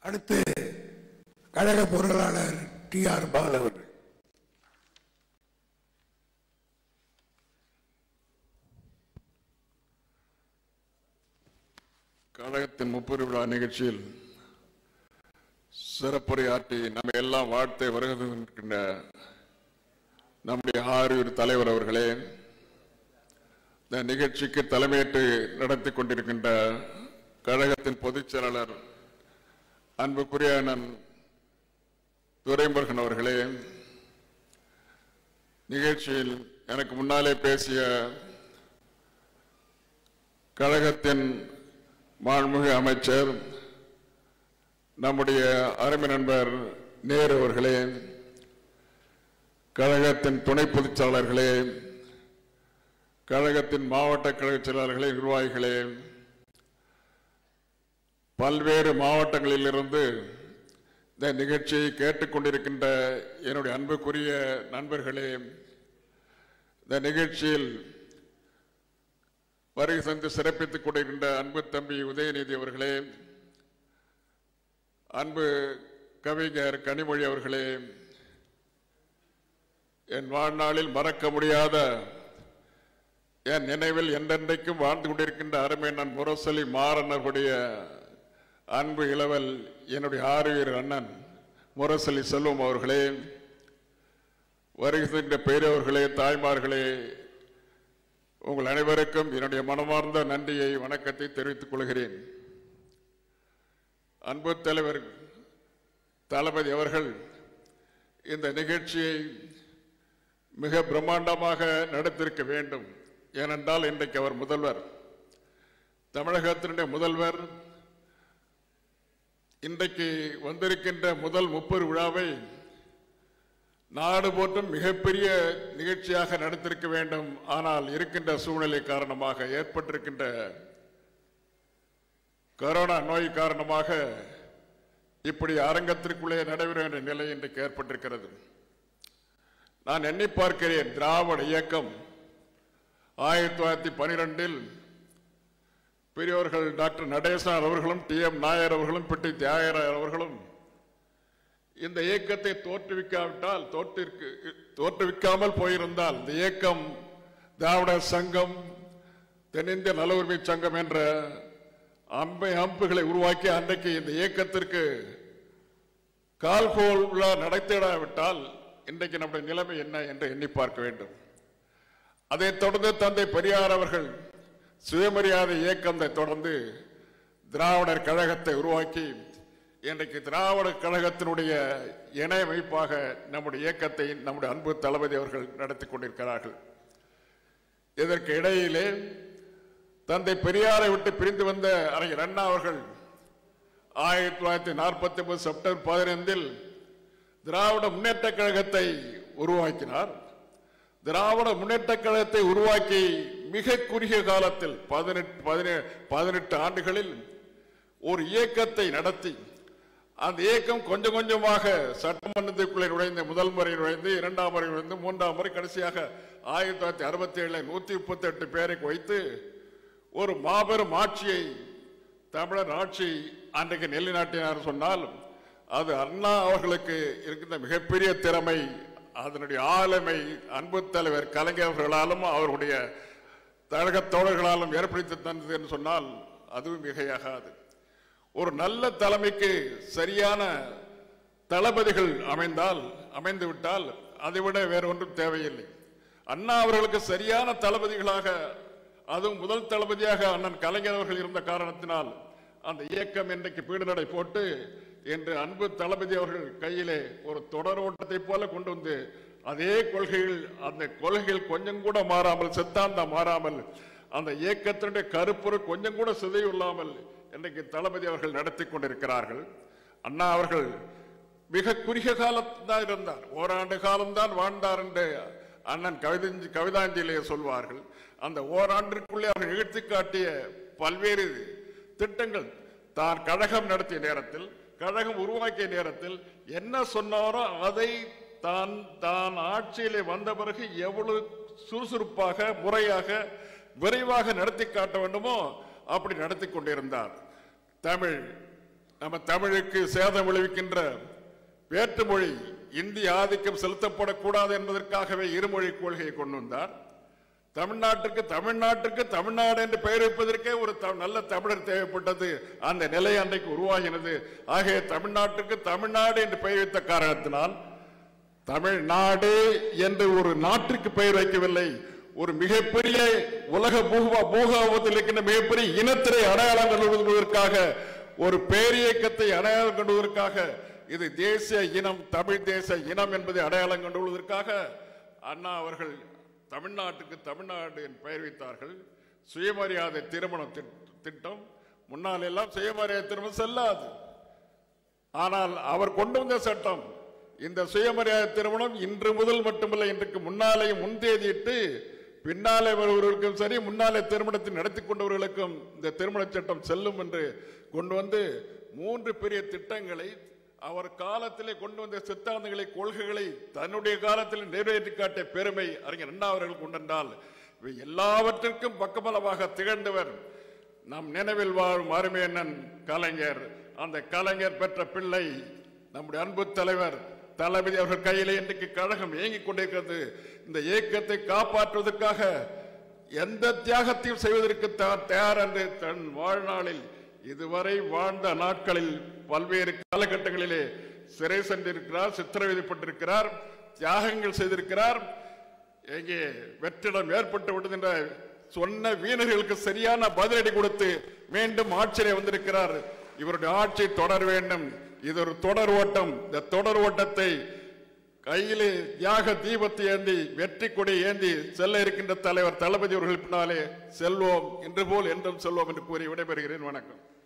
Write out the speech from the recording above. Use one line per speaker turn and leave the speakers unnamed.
அடுத்து கழக பொருளாளர் டி ஆர் பால் அவர்கள்
கழகத்தின் முப்பது விழா நிகழ்ச்சியில் சிறப்புரையாற்றி நம்ம எல்லாம் வாழ்த்தை வருகின்ற நம்முடைய ஆரூர் தலைவர் அவர்களே இந்த நிகழ்ச்சிக்கு தலைமையேற்று நடத்தி கொண்டிருக்கின்ற கழகத்தின் பொதுச் செயலாளர் அன்புக்குரிய அண்ணன் துரைமுருகன் அவர்களே நிகழ்ச்சியில் எனக்கு முன்னாலே பேசிய கழகத்தின் மாண்புமிகு அமைச்சர் நம்முடைய அருமை நண்பர் நேரு அவர்களே கழகத்தின் துணை பொதுச் செயலாளர்களே கழகத்தின் மாவட்ட கழக செயலாளர்களே நிர்வாகிகளே பல்வேறு மாவட்டங்களிலிருந்து இந்த நிகழ்ச்சியை கேட்டுக்கொண்டிருக்கின்ற என்னுடைய அன்புக்குரிய நண்பர்களே இந்த நிகழ்ச்சியில் வருகை தந்து சிறப்பித்துக் கொண்டிருக்கின்ற அன்பு தம்பி உதயநிதி அவர்களே அன்பு கவிஞர் கனிமொழி அவர்களே என் வாழ்நாளில் மறக்க முடியாத என் நினைவில் என்றென்றைக்கும் வாழ்ந்து கொண்டிருக்கின்ற அருமை நான் முரசொலி மாறனர்களுடைய அன்பு இளவல் என்னுடைய ஆறுவீர் அண்ணன் முரசொலி செல்வம் அவர்களே வருகின்ற பெரியவர்களே தாய்மார்களே உங்கள் அனைவருக்கும் என்னுடைய மனமார்ந்த நன்றியை வணக்கத்தை தெரிவித்துக் கொள்கிறேன் அன்பு தலைவர் தளபதி அவர்கள் இந்த நிகழ்ச்சியை மிக பிரம்மாண்டமாக நடத்திருக்க வேண்டும் ஏனென்றால் இன்றைக்கு அவர் முதல்வர் தமிழகத்தினுடைய முதல்வர் இன்றைக்கு வந்திருக்கின்ற முதல் முப்பது விழாவை நாடு போற்றும் மிகப்பெரிய நிகழ்ச்சியாக நடத்திருக்க வேண்டும் ஆனால் இருக்கின்ற சூழ்நிலை காரணமாக ஏற்பட்டிருக்கின்ற கொரோனா நோய் காரணமாக இப்படி அரங்கத்திற்குள்ளே நடைபெறுகின்ற நிலை இன்றைக்கு ஏற்பட்டிருக்கிறது நான் எண்ணி பார்க்கிறேன் திராவிட இயக்கம் ஆயிரத்தி தொள்ளாயிரத்தி பனிரெண்டில் பெரியவர்கள் டாக்டர் நடேசன் அவர்களும் டி எம் நாயர் அவர்களும் பிட்டி தியாகராயர் அவர்களும் இந்த இயக்கத்தை தோற்றுவிக்காவிட்டால் தோற்றிற்கு தோற்றுவிக்காமல் போயிருந்தால் இந்த இயக்கம் திராவிட சங்கம் தென்னிந்திய நல உரிமை சங்கம் என்ற அம்பை அம்புகளை உருவாக்கி அன்றைக்கு இந்த இயக்கத்திற்கு கால்கோல் விழா நடத்திடாவிட்டால் இன்றைக்கு நம்முடைய நிலைமை என்ன என்று எண்ணி பார்க்க வேண்டும் அதைத் தொடர்ந்து தந்தை பெரியார் அவர்கள் சுயமரியாதை இயக்கத்தை தொடர்ந்து திராவிடர் கழகத்தை உருவாக்கி இன்றைக்கு திராவிட கழகத்தினுடைய இணையமைப்பாக நம்முடைய இயக்கத்தை நம்முடைய அன்பு தளபதி அவர்கள் நடத்தி கொண்டிருக்கிறார்கள் இதற்கு இடையிலே தந்தை பெரியாரை விட்டு பிரிந்து வந்த அறிஞர் அண்ணா அவர்கள் ஆயிரத்தி தொள்ளாயிரத்தி நாற்பத்தி ஒன்பது செப்டம்பர் பதினைந்தில் திராவிட முன்னேற்ற கழகத்தை உருவாக்கினார் திராவிட முன்னேற்ற கழகத்தை உருவாக்கி மிக குறுகிய காலத்தில் பதினெட்டு பதினேழு பதினெட்டு ஆண்டுகளில் ஒரு இயக்கத்தை நடத்தி அந்த இயக்கம் கொஞ்சம் கொஞ்சமாக சட்டமன்றத்திற்குள்ளே நுழைந்து முதல் முறை நுழைந்து இரண்டாம் முறை நுழைந்து மூன்றாம் முறை கடைசியாக ஆயிரத்தி தொள்ளாயிரத்தி அறுபத்தி ஏழுல நூத்தி முப்பத்தி எட்டு பேரை வைத்து ஒரு மாபெரும் ஆட்சியை தமிழர் ஆட்சி அன்றைக்கு நிலைநாட்டினார் சொன்னால் அது அண்ணா அவர்களுக்கு இருக்கின்ற மிகப்பெரிய திறமை அதனுடைய ஆளுமை அன்பு தலைவர் கலைஞர் அவர்களாலும் அவருடைய கழக தோழர்களாலும் ஏற்படுத்தி தந்தது என்று சொன்னால் அதுவும் மிகையாகாது ஒரு நல்ல தலைமைக்கு சரியான தளபதிகள் அமைந்தால் அமைந்து விட்டால் அதைவிட வேற ஒன்றும் தேவையில்லை அண்ணா அவர்களுக்கு சரியான தளபதிகளாக அதுவும் முதல் தளபதியாக அண்ணன் கலைஞர் அவர்கள் இருந்த காரணத்தினால் அந்த இயக்கம் இன்றைக்கு பீடுநடை போட்டு என்று அன்பு தளபதி அவர்கள் கையிலே ஒரு தொடர் ஓட்டத்தை போல கொண்டு வந்து அதே கொள்கைகள் அந்த கொள்கைகள் கொஞ்சம் கூட மாறாமல் சித்தாந்தா மாறாமல் அந்த இயக்கத்தினுடைய கருப்பொரு கொஞ்சம் கூட சிதையில்லாமல் இன்றைக்கு தளபதி அவர்கள் நடத்தி கொண்டிருக்கிறார்கள் அண்ணா அவர்கள் மிக குறுகிய காலத்தான் இருந்தார் ஓராண்டு காலம்தான் வாழ்ந்தார் என்று அண்ணன் கவிதஞ்சி கவிதாஞ்சலியை சொல்வார்கள் அந்த ஓராண்டிற்குள்ளே அவர் நிகழ்த்தி காட்டிய பல்வேறு திட்டங்கள் தான் கழகம் நடத்திய நேரத்தில் கழகம் உருவாக்கிய நேரத்தில் என்ன சொன்னாரோ அதை தான் தான் ஆட்சியிலே வந்த பிறகு எவ்வளவு சுறுசுறுப்பாக முறையாக விரைவாக நடத்தி காட்ட வேண்டுமோ அப்படி நடத்தி கொண்டிருந்தார் தமிழ் நம்ம தமிழுக்கு சேதம் விளைவிக்கின்ற வேற்றுமொழி இந்திய ஆதிக்கம் செலுத்தப்படக்கூடாது என்பதற்காகவே இருமொழி கொள்கையை கொண்டு வந்தார் தமிழ்நாட்டுக்கு தமிழ்நாட்டுக்கு தமிழ்நாடு என்று பெயர் வைப்பதற்கே ஒரு த- நல்ல தமிழர் தேவைப்பட்டது அந்த நிலை அன்றைக்கு உருவாகினது ஆகிய தமிழ்நாட்டுக்கு தமிழ்நாடு என்று பெயர் வைத்த காரணத்தினால் தமிழ்நாடு என்று ஒரு நாட்டிற்கு பெயர் வைக்கவில்லை ஒரு மிகப்பெரிய உலக பூகா பூகாபத்தில் இருக்கின்ற மிகப்பெரிய இனத்தினை அடையாளம் கொள்வதற்காக ஒரு பேரியக்கத்தை அடையாளம் கொள்வதற்காக இது தேசிய இனம் தமிழ் தேச இனம் என்பதை அடையாளம் கொண்டுள்ளதற்காக அண்ணா அவர்கள் தமிழ்நாட்டுக்கு தமிழ்நாடு என்று பெயர் வைத்தார்கள் சுயமரியாதை திருமண திட்- திட்டம் முன்னால் எல்லாம் சுயமரியாதை திருமணம் செல்லாது ஆனால் அவர் கொண்டு வந்த சட்டம் இந்த சுயமரியாதை திருமணம் இன்று முதல் மட்டுமல்ல இன்றைக்கு முன்னாலே முன்தேதியிட்டு பின்னாலே வருபவர்களுக்கும் சரி முன்னாலே திருமணத்தை நடத்தி கொண்டவர்களுக்கும் இந்த திருமண சட்டம் செல்லும் என்று கொண்டு வந்து மூன்று பெரிய திட்டங்களை அவர் காலத்திலே கொண்டு வந்த சித்தாந்தங்களை கொள்கைகளை தன்னுடைய காலத்தில் நிறைவேற்றி காட்டிய பெருமை அறிஞர் அண்ணா அவர்கள் கொண்டென்றால் இவை எல்லாவற்றிற்கும் பக்கபலமாக திகழ்ந்தவர் நம் நினைவில் வாழும் அருமையண்ணன் கலைஞர் அந்த கலைஞர் பெற்ற பிள்ளை நம்முடைய அன்பு தலைவர் தளபதி அவர்கள் கையிலே இன்றைக்கு கழகம் இயங்கிக் கொண்டிருக்கிறது இந்த இயக்கத்தை காப்பாற்றுவதற்காக எந்த தியாகத்தையும் செய்வதற்கு தான் தயார் என்று தன் வாழ்நாளில் இதுவரை வாழ்ந்த நாட்களில் பல்வேறு காலகட்டங்களிலே சிறை சென்றிருக்கிறார் சித்திரவதைப்பட்டிருக்கிறார் தியாகங்கள் செய்திருக்கிறார் எங்கே வெற்றிடம் ஏற்பட்டு விட்டது என்ற சொன்ன வீணர்களுக்கு சரியான பதிலடி கொடுத்து மீண்டும் ஆட்சியிலே வந்திருக்கிறார் இவருடைய ஆட்சி தொடர வேண்டும் இது ஒரு தொடர் ஓட்டம் இந்த தொடர் ஓட்டத்தை கையிலே தியாக தீபத்தை ஏந்தி வெற்றி கொடி ஏந்தி செல்ல இருக்கின்ற தலைவர் தளபதி அவர்கள் பின்னாலே செல்வோம் இன்று போல் என்றும் செல்வோம் என்று கூறி விடைபெறுகிறேன் வணக்கம்